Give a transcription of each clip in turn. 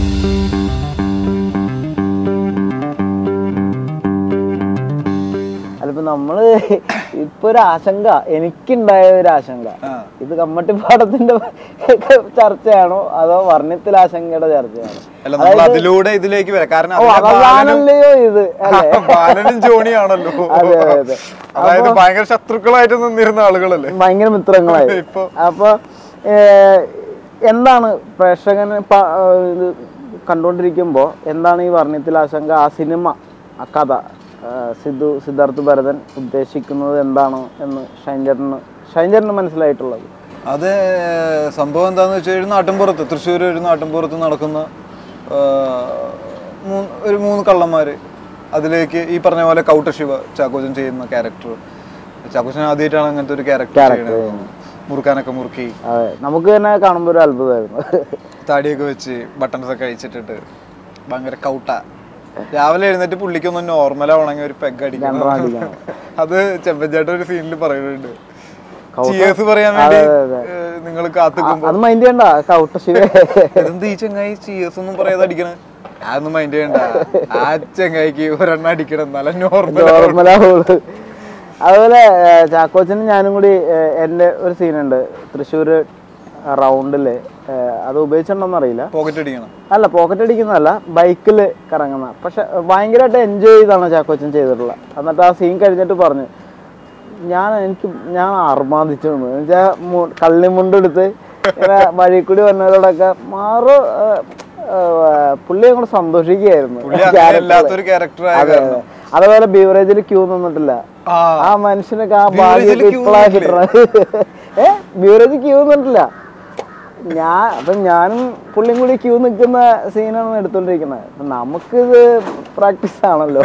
അല്ലിപ്പോ നമ്മള് ഇപ്പൊ ഒരു ആശങ്ക എനിക്കുണ്ടായ ഒരു ആശങ്ക ആ. ഇത് കമ്മട്ടിപ്പാടത്തിന്റെ ചർച്ചയാണോ അതോ വർണ്ണത്തിൽ ആശങ്കയുടെ ചർച്ചയാണോ അല്ല നമ്മൾ അതിലൂടെ ഇതിലേക്ക് വരാം കാരണം ഓ അതിലെ ബാലനും അതാണല്ലയോ ഇത് അല്ലേ ബാലനും ജോണിയാണല്ലോ അതെ, അതെ, അതെ. അതായത് ഭയങ്കര ശത്രുക്കളായിട്ട് നിന്നിരുന്ന ആളുകളല്ലേ ഭയങ്കര മിത്രങ്ങളായി ഇപ്പൊ അപ്പൊ ഏഹ്, എന്താണ് പ്രേക്ഷകന് പ- ഏഹ്, ഇത് കണ്ടുകൊണ്ടിരിക്കുമ്പോൾ എന്താണ് ഈ വർണ്ണത്തിൽ ആശങ്ക ആ സിനിമ ആ കഥ ഏഹ്, സിദ്ധു സിദ്ധാർത്ഥ് ഭരതൻ ഉദ്ദേശിക്കുന്നത് എന്താണ് എന്ന് ഷൈൻചേട്ടന് ഷൈൻചേട്ടന് മനസ്സിലായിട്ടുള്ളത് അത് സംഭവം എന്താന്ന് വെച്ച് കഴിഞ്ഞാൽ നാട്ടിൻപുറത്ത് തൃശ്ശൂർ ഒരു നാട്ടിൻപുറത്ത് നടക്കുന്ന ആ, മൂന്ന് ഒരു മൂന്ന് കള്ളന്മാര് അതിലേക്ക് ഈ പറഞ്ഞ പോലെ കൗട്ട ശിവ ചാക്കോച്ചൻ ചെയ്യുന്ന ക്യാരക്ടർ ചാക്കോച്ചൻ ആദ്യമായിട്ടാണ് അങ്ങനത്തെ ഒരു ക്യാരക്ടർ ചെയ്യണത് മുറുക്കാനൊക്കെ മുറുക്കി അതെ നമുക്ക് തന്നെ കാണുമ്പോൾ ഒരു അത്ഭുതമായിരുന്നു താടിയൊക്കെ വെച്ച് ബട്ടൺസ് ഒക്കെ അഴിച്ചിട്ടിട്ട് ഭയങ്കര കൗട്ട രാവിലെ എഴുന്നേറ്റ് പുള്ളിക്കൊന്നും നോർമൽ ആവണമെങ്കിൽ ഒരു പെഗ് അടിക്കണം അടിക്കണം. അത് ചെമ്പഞ്ചേട്ട ഒരു സീനിൽ പറയുന്നുണ്ട് ചിയേഴ്സ് പറയാൻ വേണ്ടി നിങ്ങൾ കാത്തുക്കുമ്പോ അത് മൈൻഡ് ചെയ്യണ്ട കൗട്ട ശിവ ഇതെന്ത് ഈ ചെങ്ങായി ചിയേഴ്സ് ഒന്നും പറയാതെ അടിക്കണേ അതൊന്നും മൈൻഡ് ചെയ്യണ്ട ആ ചെങ്ങായിക്ക് ഒരെണ്ണം അടിക്കണം എന്നാലും നോർമൽ നോർമലാവുള്ളൂ അതുപോലെ ഏഹ്, ചാക്കോച്ചനും ഞാനും കൂടി ഏഹ്, എൻ്റെ ഒരു സീനുണ്ട് തൃശ്ശൂര് റൗണ്ടില് ഏഹ്, അത് ഉപയോഗിച്ചിട്ടുണ്ടോന്ന് അറിയില്ല പോക്കറ്റ് അടിക്കണം അല്ല പോക്കറ്റ് അടിക്കുന്നതല്ല ബൈക്കിൽ കറങ്ങുന്ന പക്ഷെ ഭയങ്കരമായിട്ട് എൻജോയ് ചെയ്താണ് ചാക്കോച്ചൻ ചെയ്തിട്ടുള്ളത് എന്നിട്ട് ആ സീൻ കഴിഞ്ഞിട്ട് പറഞ്ഞു ഞാൻ എനിക്ക് ഞാൻ അർമാദിച്ചു എന്ന് വെച്ചാൽ കള്ളിമുണ്ടെടുത്ത് ഇങ്ങനെ വഴി കൂടി വന്നവരോടൊക്കെ മാറു പുള്ളി അങ്ങോട്ട് സന്തോഷിക്കുകയായിരുന്നു പുള്ളി അങ്ങനെ അല്ലാത്തൊരു ക്യാരക്ടർ ആയ അതെ, അതെ. അതുപോലെ ബീവറേജിൽ ക്യൂ നിന്നിട്ടില്ല ആ ആ മനുഷ്യനൊക്കെ ആ ബീവറേജില് ഭാഗ്യം queue ഇപ്പോഴാ നിന്നില്ലേ? കിട്ടണത് ഏ ബീവറേജ് ക്യൂ നിന്നിട്ടില്ല ഞാൻ അപ്പൊ ഞാനും പുള്ളിയും കൂടി ക്യൂ നിൽക്കുന്ന സീനാണ് എടുത്തോണ്ടിരിക്കുന്നത് അപ്പൊ നമുക്കിത് പ്രാക്ടീസ് ആണല്ലോ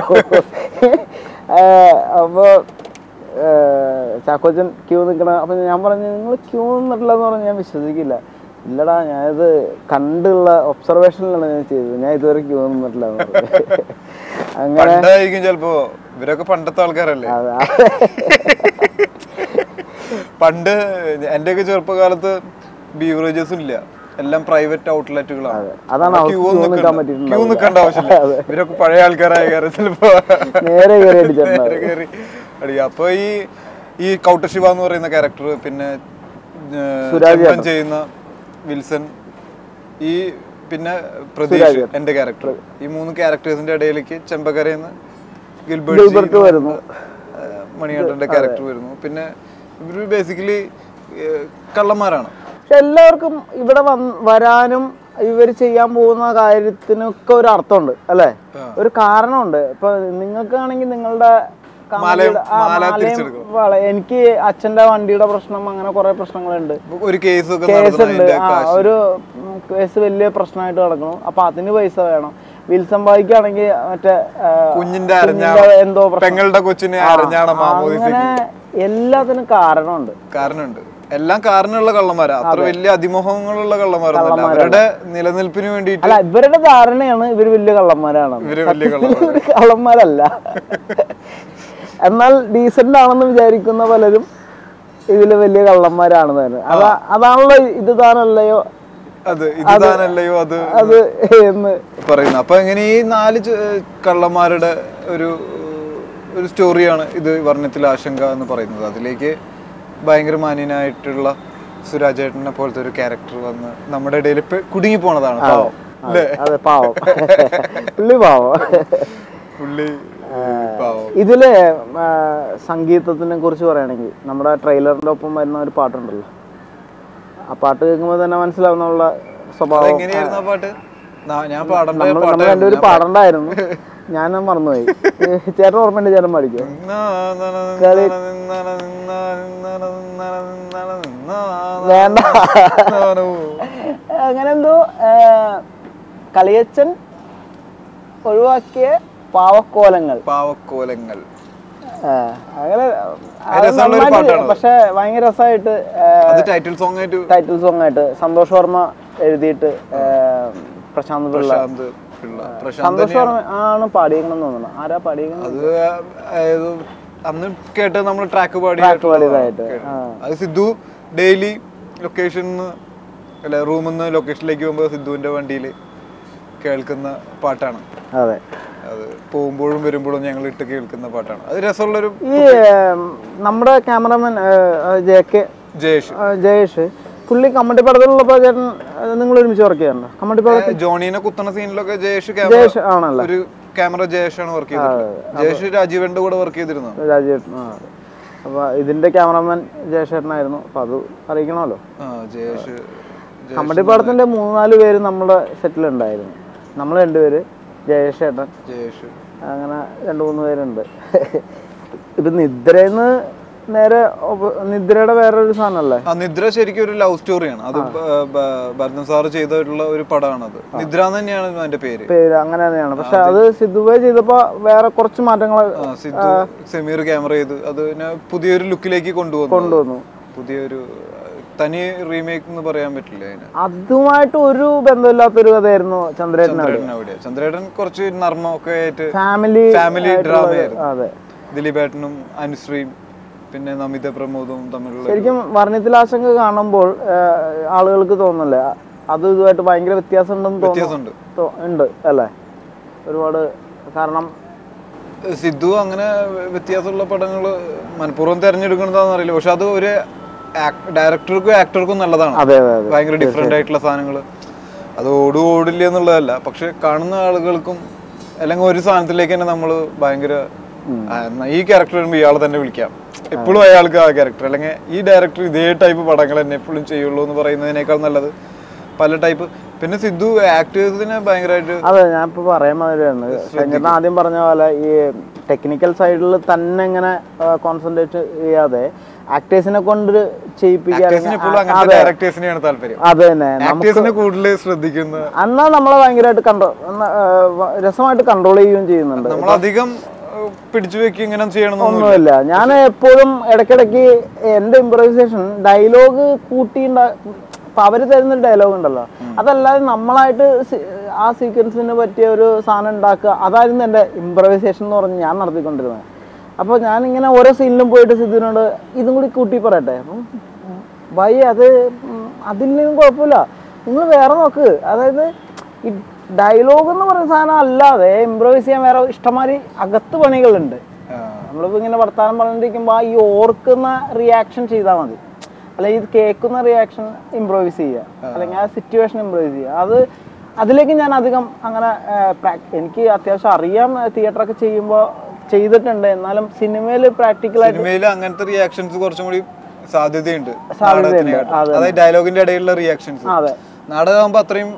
ഏ, അപ്പൊ ഏ, ചാക്കോച്ചൻ ക്യൂ നിൽക്കണ അപ്പൊ ഞാൻ പറഞ്ഞു നിങ്ങൾ ക്യൂ നിന്നിട്ടില്ല എന്ന് പറഞ്ഞാൽ ഞാൻ വിശ്വസിക്കില്ല ഇല്ലടാ ഞാനിത് കണ്ടുള്ള ഒബ്സർവേഷനിലാണ് ഞാൻ ചെയ്തത് ഞാൻ ഇതുവരെ ക്യൂ നിന്നിട്ടില്ല എന്ന് പറഞ്ഞു. അങ്ങനെ പണ്ടായിരിക്കും ചിലപ്പോ ഇവരൊക്കെ പണ്ടത്തെ ആൾക്കാരല്ലേ അതെ പണ്ട് എന്റെയൊക്കെ ചെറുപ്പകാലത്ത് ബീവറേജസും ഇല്ല എല്ലാം പ്രൈവറ്റ് ഔട്ട്ലെറ്റുകളാണ് അതാണ് അവർക്ക് queue നിൽക്കാൻ പറ്റിയിട്ടുണ്ടാവില്ല. ക്യൂ നിൽക്കേണ്ട ആവശ്യമില്ല ഇവരൊക്കെ പഴയ ആൾക്കാരായ കാരണം ചിലപ്പോ നേരെ കയറി അടിച്ചിട്ടുണ്ടാവും നേരെ കയറി അടിക്കുക അപ്പൊ ഈ ഈ കൗട്ട ശിവ എന്ന് പറയുന്ന ക്യാരക്ടർ പിന്നെ ഏഹ്, സുരാജ് ചെമ്പൻ ചെയ്യുന്ന വിൽസൺ ഈ പിന്നെ പ്രതീഷ് എന്റെ ക്യാരക്ടർ ഈ മൂന്ന് ക്യാരക്ടേഴ്സിന്റെ ഇടയിലേക്ക് ചെമ്പക്കരയിൽ ഗിൽബർട്ട് ഗിൽബർട്ട് വരുന്നു. മണികണ്ഠന്റെ ക്യാരക്ടർ വരുന്നു പിന്നെ ഇവര് ബേസിക്കലി കള്ളന്മാരാണ് പക്ഷെ എല്ലാവർക്കും ഇവിടെ വന്ന് വരാനും ഇവർ ചെയ്യാൻ പോകുന്ന കാര്യത്തിനൊക്കെ ഒരു അർത്ഥമുണ്ട് അല്ലേ ഒരു കാരണമുണ്ട് ഇപ്പൊ നിങ്ങൾക്കാണെങ്കിൽ നിങ്ങളുടെ കാമുകിയുടെ- ആ, മാല മാലയും തിരിച്ചെടുക്കണം. വള- എനിക്ക് അച്ഛന്റെ വണ്ടിയുടെ പ്രശ്നം അങ്ങനെ കുറെ പ്രശ്നങ്ങളുണ്ട് ഒരു കേസ് ഒക്കെ കേസ് ഉണ്ട് നടന്നതിന്റെ ആ കാശ് ഒരു ഉം, കേസ് വലിയ പ്രശ്നമായിട്ട് നടക്കണം അപ്പൊ അതിന് പൈസ വേണം വിൽസൺ ബായിക്കാണെങ്കിൽ മറ്റേ ആ, കുഞ്ഞിന്റെ കുഞ്ഞിന്റെ അരഞ്ഞാണം എന്തോ പ്രശ്നം പെങ്ങളുടെ കൊച്ചിനെ അരഞ്ഞാണം മാമോദിസയ്ക്ക് അങ്ങനെ എല്ലാത്തിനും കാരണമുണ്ട് കാരണമുണ്ട് എല്ലാം കാരണമുള്ള കള്ളന്മാരാ അത്ര വലിയ അതിമോഹങ്ങളുള്ള കള്ളന്മാരൊന്നുമല്ല അവരുടെ നിലനിൽപ്പിന് വേണ്ടിയിട്ട് അല്ല ഇവരുടെ ധാരണയാണ് ഇവര് വലിയ കള്ളന്മാരാണ് ഇവര് വലിയ ഇവര് കള്ളന്മാരല്ല എന്നാൽ ഡീസന്റ് ആണെന്ന് വിചാരിക്കുന്ന പലരും ഇതില് വലിയ കള്ളന്മാരാണ് തന്നെ അതാ അതാണല്ലോ ഇത് താനല്ലയോ അത് ഇത് താനല്ലയോ അത് അത് എന്ന് പറയുന്നത് അപ്പൊ ഇങ്ങനെ ഈ നാല് ചെ- കള്ളന്മാരുടെ ഒരു ഒരു സ്റ്റോറിയാണ് ഇത് വർണ്ണത്തിൽ ആശങ്ക എന്ന് പറയുന്നത് അതിലേക്ക് ഭയങ്കര മാന്യനായിട്ടുള്ള സുരാജേട്ടനെ പോലത്തെ ഒരു ക്യാരക്ടർ വന്ന് നമ്മുടെ ഇടയിൽ കുടുങ്ങി പോണതാണ് പാവം അല്ലേ അതെ പാവം പുള്ളി പാവം പുള്ളി പാവം ഇതില് ആ, സംഗീതത്തിനെ കുറിച്ച് പറയുകയാണെങ്കിൽ നമ്മുടെ ട്രെയിലറിന്റെ ഒപ്പം വരുന്ന ഒരു പാട്ടുണ്ടല്ലോ ആ പാട്ട് കേൾക്കുമ്പോൾ തന്നെ മനസ്സിലാവുന്നുള്ള സ്വഭാവം എങ്ങനെയായിരുന്നു ആ പാട്ട് നാ- ഞാൻ പാടേണ്ട നമ്മൾ നമ്മൾ പാട്ടായിരുന്നു രണ്ടുപേരും പാടണ്ടായിരുന്നു ഞാൻ മറന്നുപോയി ചേട്ടൻ ഓർമ്മയുണ്ട് ചേട്ടൻ പഠിക്കും വേണ്ട അങ്ങനെ എന്തോ ആ, കളിയച്ചൻ ഒഴിവാക്കിയ പാവക്കോലങ്ങൾ പാവക്കോലങ്ങൾ ആ, അങ്ങനെ അത് രസമുള്ള ഒരു പാട്ടാണത്. പക്ഷെ ഭയങ്കര രസമായിട്ട് അത് ടൈറ്റിൽ സോങ് ആയിട്ട് ടൈറ്റിൽ സോങ് ആയിട്ട് സന്തോഷ് വർമ്മ എഴുതിയിട്ട് ആ, പ്രശാന്ത് പിള്ള പ്രശാന്ത് പിള്ള പ്രശാന്ത് സന്തോഷ് വർമ്മ ആണ് പാടിയേക്കണം തോന്നുന്നു ആരാ പാടിയേക്കണം അത് ഏതോ അന്ന് കേട്ട് നമ്മൾ ട്രാക്ക് പാടി Track പാടിയതായിട്ട്. ആ. അത് സിദ്ധു ഡെയിലി ലൊക്കേഷൻ അല്ല റൂമിൽ നിന്ന് ലൊക്കേഷനിലേക്ക് പോകുമ്പോൾ സിദ്ധുവിന്റെ വണ്ടിയിൽ കേൾക്കുന്ന പാട്ടാണ് അതെ അത് പോകുമ്പോഴും വരുമ്പോഴും ഞങ്ങൾ ഇട്ട് കേൾക്കുന്ന പാട്ടാണ് അത് രസമുള്ളൊരു ഈ ഏം, നമ്മുടെ cameraman J K Jayesh Jayesh പുള്ളി കമ്മട്ടിപ്പടത്തിലുള്ളപ്പോൾ ചേട്ടൻ നിങ്ങൾ ഒരുമിച്ച് വർക്ക് ചെയ്യാറുണ്ടോ കമ്മട്ടിപ്പട ജോണീനെ കുത്തണ സീനിലൊക്കെ ജയേഷ് ക്യാമറ ജയേഷ് ആണല്ലോ ഒരു ക്യാമറ ജയേഷാണ് വർക്ക് ചെയ്തത് ജയേഷ് രാജീവന്റെ കൂടെ വർക്ക് ചെയ്തിരുന്നു രാജേട്ടൻ ആ അപ്പോൾ ഇതിൻ്റെ ക്യാമറമാൻ ജയേഷേട്ടനായിരുന്നു അപ്പോൾ അത് അറിയിക്കണമല്ലോ ആ ജയേഷ് ജയ- കമ്മട്ടിപ്പാടത്തിൻ്റെ മൂന്നാല് പേര് നമ്മുടെ സെറ്റിലുണ്ടായിരുന്നു നമ്മൾ രണ്ടുപേര് ജയേഷേട്ടൻ ജയേഷ് അങ്ങനെ രണ്ട് മൂന്ന് പേരുണ്ട് ഇപ്പം നിദ്രന്ന് നേരെ ഒപ്പ- നിദ്രയുടെ വേറൊരു സാധനമല്ലേ ആ നിദ്ര ശരിക്കും ഒരു ലവ് സ്റ്റോറിയാണ് അത് ബ- ബ- ഭരതൻ സാറ് ചെയ്തിട്ടുള്ള ഒരു പടമാണ് അത് നിദ്ര എന്ന് തന്നെയാണ് അതിന്റെ പേര് പേര് അങ്ങനെ തന്നെയാണ് പക്ഷെ അത് സിദ്ധുബൈ ചെയ്തപ്പോൾ വേറെ കുറച്ച് മാറ്റങ്ങൾ ആ, സിദ്ധു സെമീർ ക്യാമറ ചെയ്ത് അത് പിന്നെ പുതിയൊരു ലുക്കിലേക്ക് കൊണ്ടുവന്നു കൊണ്ടുവന്നു പുതിയൊരു ആ, തനി റീമേക്ക് എന്ന് പറയാൻ പറ്റില്ല അതിന് അതുമായിട്ട് ഒരു ബന്ധമില്ലാത്തൊരു കഥയായിരുന്നു ചന്ദ്രേട്ടൻ ചന്ദ്രേട്ടൻ അവിടെ ചന്ദ്രേട്ടൻ കുറച്ച് നർമ്മം ഒക്കെ ആയിട്ട് ഫാമിലി ഫാമിലി ഡ്രാമയായിരുന്നു അതെ ദിലീപേട്ടനും അനുശ്രീയും പിന്നെ നമിത പ്രമോദവും തമ്മിലുള്ള ശരിക്കും വർണ്ണത്തിലാശങ്ക കാണുമ്പോൾ ആ, ആളുകൾക്ക് തോന്നില്ലേ അത് ഇതുമായിട്ട് ഭയങ്കര വ്യത്യാസം ഉണ്ടെന്ന് തോന്നുന്നു വ്യത്യാസമുണ്ട് തോ- ഉണ്ട് അല്ലേ ഒരുപാട് കാരണം സിദ്ധു അങ്ങനെ വ്യത്യാസമുള്ള പടങ്ങൾ മനഃപൂർവ്വം തിരഞ്ഞെടുക്കുന്നതാണെന്ന് അറിയില്ല പക്ഷെ അത് ഒരു ഡയറക്ടർക്കും ആക്ടർക്കും നല്ലതാണ് അതെ അതെ അതെ ഭയങ്കര ഡിഫറെന്റ് ആയിട്ടുള്ള സാധനങ്ങൾ അത് ഓടും ഓടില്ല എന്നുള്ളതല്ല പക്ഷെ കാണുന്ന ആളുകൾക്കും അല്ലെങ്കിൽ ഒരു സാധനത്തിലേക്ക് തന്നെ നമ്മൾ ഭയങ്കര ആ, എന്നാ ഈ ക്യാരക്ടർ വരുമ്പോൾ ഇയാളെ തന്നെ വിളിക്കാം എപ്പോഴും അയാൾക്ക് ആ ക്യാരക്ടർ അല്ലെങ്കിൽ ഈ ഡയറക്ടർ ഇതേ ടൈപ്പ് പടങ്ങൾ തന്നെ എപ്പോഴും ചെയ്യുള്ളൂ എന്ന് പറയുന്നതിനേക്കാൾ നല്ലത് പല ടൈപ്പ് പിന്നെ സിദ്ധു ആക്ടേഴ്സിനെ ഭയങ്കരമായിട്ട് അതെ ഞാൻ ഇപ്പൊ പറയാൻ മാതിരിയാണ് ശങ്കരൻ ആദ്യം പറഞ്ഞ പോലെ ഈ ടെക്നിക്കൽ സൈഡിൽ തന്നെ ഇങ്ങനെ കോൺസെൻട്രേറ്റ് ചെയ്യാതെ ആക്ടേഴ്സിനെ കൊണ്ട് ചെയ്യിപ്പിക്കാൻ ആക്ടേഴ്സിന് എപ്പോഴും അങ്ങനത്തെ ഡയറക്ടേഴ്സിനെയാണ് താല്പര്യം അത് തന്നെ ആക്ടേഴ്സിനെ കൂടുതൽ ശ്രദ്ധിക്കുന്ന എന്നാ നമ്മളെ ഭയങ്കരമായിട്ട് കൺട്രോൾ രസമായിട്ട് കൺട്രോൾ ചെയ്യുകയും ചെയ്യുന്നുണ്ട് നമ്മൾ അധികം ഏഹ്, പിടിച്ചു വെക്കി ഇങ്ങനെ ചെയ്യണമെന്നൊന്നും ഒന്നുമില്ല ഞാൻ എപ്പോഴും ഇടയ്ക്കിടയ്ക്ക് എൻ്റെ ഇമ്പ്രവൈസേഷൻ ഡയലോഗ് കൂട്ടിണ്ട ഇപ്പൊ അവര് തരുന്ന ഡയലോഗ് ഉണ്ടല്ലോ അതല്ലാതെ നമ്മളായിട്ട് സി- ആ സീക്വൻസിന് പറ്റിയ ഒരു സാധനം ഉണ്ടാക്കുക അതായിരുന്നു എൻ്റെ ഇമ്പ്രവൈസേഷൻ എന്ന് പറഞ്ഞ് ഞാൻ നടത്തിക്കൊണ്ടിരുന്നത് അപ്പോൾ ഞാനിങ്ങനെ ഓരോ സീനിലും പോയിട്ട് സിദ്ധുവിനോട് ഇതും കൂടി കൂട്ടി പറയട്ടെ അപ്പം ബൈ അത് ഉം, അതിൽ നിന്നും കുഴപ്പമില്ല നിങ്ങൾ വേറെ നോക്ക് അതായത് ഈ ഡയലോഗ് എന്ന് പറയുന്ന സാധനം അല്ലാതെ ഇമ്പ്രവൈസ് ചെയ്യാൻ വേറെ ഇഷ്ടംമാതിരി അകത്ത് പണികളുണ്ട് ആ, നമ്മളിപ്പോൾ ഇങ്ങനെ വർത്താനം പറഞ്ഞിരിക്കുമ്പോൾ ആ ഈ ഓർക്കുന്ന റിയാക്ഷൻ ചെയ്താൽ മതി അല്ലെങ്കിൽ ഇത് കേൾക്കുന്ന റിയാക്ഷൻ ഇമ്പ്രൂവൈസ് ചെയ്യുക അല്ലെങ്കിൽ ആ സിറ്റുവേഷൻ ഇമ്പ്രൂവൈസ് ചെയ്യുക അത് അതിലേക്ക് ഞാൻ അധികം അങ്ങനെ ആ, prac- എനിക്ക് അത്യാവശ്യം അറിയാം തിയേറ്ററൊക്കെ ചെയ്യുമ്പോൾ ചെയ്തിട്ടുണ്ട് എന്നാലും സിനിമയിൽ പ്രാക്ടിക്കലായിട്ട് സിനിമയിൽ അങ്ങനത്തെ റിയാക്ഷൻസ് കുറച്ചും കൂടി സാധ്യതയുണ്ട് സാധ്യതയുണ്ട്, നാടകത്തിനെക്കാട്ടും. അതെ. അതായത് ഡയലോഗിന്റെ ഇടയിലുള്ള റിയാക്ഷൻസ് അതെ നാടകമാകുമ്പോ അത്രയും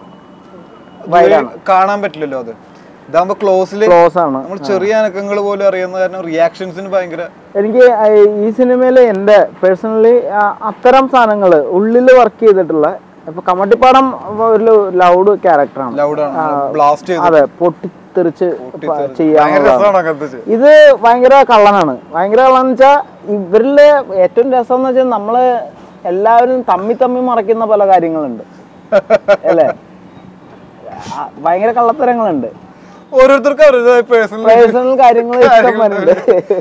ദൂരെ കാണാൻ പറ്റില്ലല്ലോ അത് ഇതാകുമ്പോ ക്ലോസില് ക്ലോസ് ആണ് നമ്മൾ ചെറിയ അനക്കങ്ങൾ പോലും അറിയുന്ന കാരണം റിയാക്ഷൻസിന് ഭയങ്കര എനിക്ക് ആ ഈ സിനിമയിൽ എൻ്റെ പേഴ്സണലി അത്തരം സാധനങ്ങൾ ഉള്ളിൽ വർക്ക് ചെയ്തിട്ടുള്ള ഇപ്പൊ കമ്മട്ടിപ്പാടം ഒരു ലൗഡ് ക്യാരക്ടറാണ് ലൗഡാണ് ബ്ലാസ്റ്റ് ചെയ്ത് അതെ പൊട്ടിത്തെറിച്ച് ഭയങ്കര ചെയ്യാൻ രസമാണ് അങ്ങനത്തെ ചെയ്യ- ഇത് ഭയങ്കര കള്ളനാണ് ഭയങ്കര കള്ളന്ന് വെച്ചാൽ ഇവരില് ഏറ്റവും രസം എന്ന് വെച്ചാൽ നമ്മള് എല്ലാവരും തമ്മി തമ്മി മറയ്ക്കുന്ന പല കാര്യങ്ങളുണ്ട് അല്ലേ ആ, ഭയങ്കര കള്ളത്തരങ്ങളുണ്ട് ഓരോരുത്തർക്കും അവരുടേതായ പേഴ്സണൽ പേഴ്സണൽ കാര്യങ്ങൾ ഇഷ്ടം വരുന്നുണ്ട്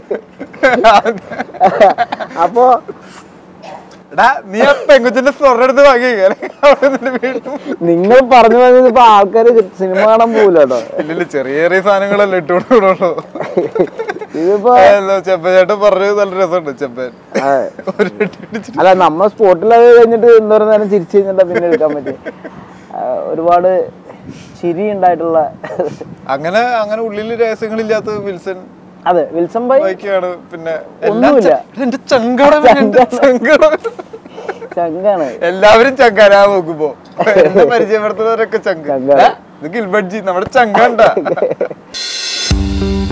അപ്പോ എടാ നീ ആ പെങ്കുച്ചിന്റെ സ്വർണ്ണം എടുത്ത് വാങ്ങി വീണ്ടും നിങ്ങൾ പറഞ്ഞു പറഞ്ഞത് ഇപ്പൊ ആൾക്കാര് സിനിമ കാണാൻ പോകില്ല കേട്ടോ ഇല്ലില്ല ചെറിയ ചെറിയ സാധനങ്ങളല്ലേ ഇട്ടുകൊടുക്കുള്ളൂ ഇതിപ്പോ ചെപ്പച്ചേട്ടൻ പറഞ്ഞത് നല്ല രസമുണ്ട് ചെപ്പൻ അതെ. ഒരു ഇടി ഇടിച്ചിട്ട് അല്ല നമ്മൾ സ്പോട്ടിൽ അത് കഴിഞ്ഞിട്ട് എന്തോരം നേരം ചിരിച്ചു കഴിഞ്ഞിട്ടാ പിന്നെ എടുക്കാൻ പറ്റി ആ, ഒരുപാട് ചിരി ഉണ്ടായിട്ടുള്ള അങ്ങനെ അങ്ങനെ ഉള്ളിൽ രഹസ്യങ്ങളില്ലാത്ത വിൽസൺ അതെ വിൽസം ബൈ ബൈക്കാണ് പിന്നെ എല്ലാം ഒന്നുമില്ല. ച- എന്റെ ചങ്കടം എന്റെ ചങ്കടം ചങ്കാണ് എല്ലാവരും ചങ്കാരാ നോക്കുമ്പോ എന്നെ പരിചയപ്പെടുത്തുന്നവരൊക്കെ ചങ്ക ചങ്കാണ്. ഏ? ഇത് ഗിൽബഡ്ജി നമ്മുടെ ചങ്കണ്ട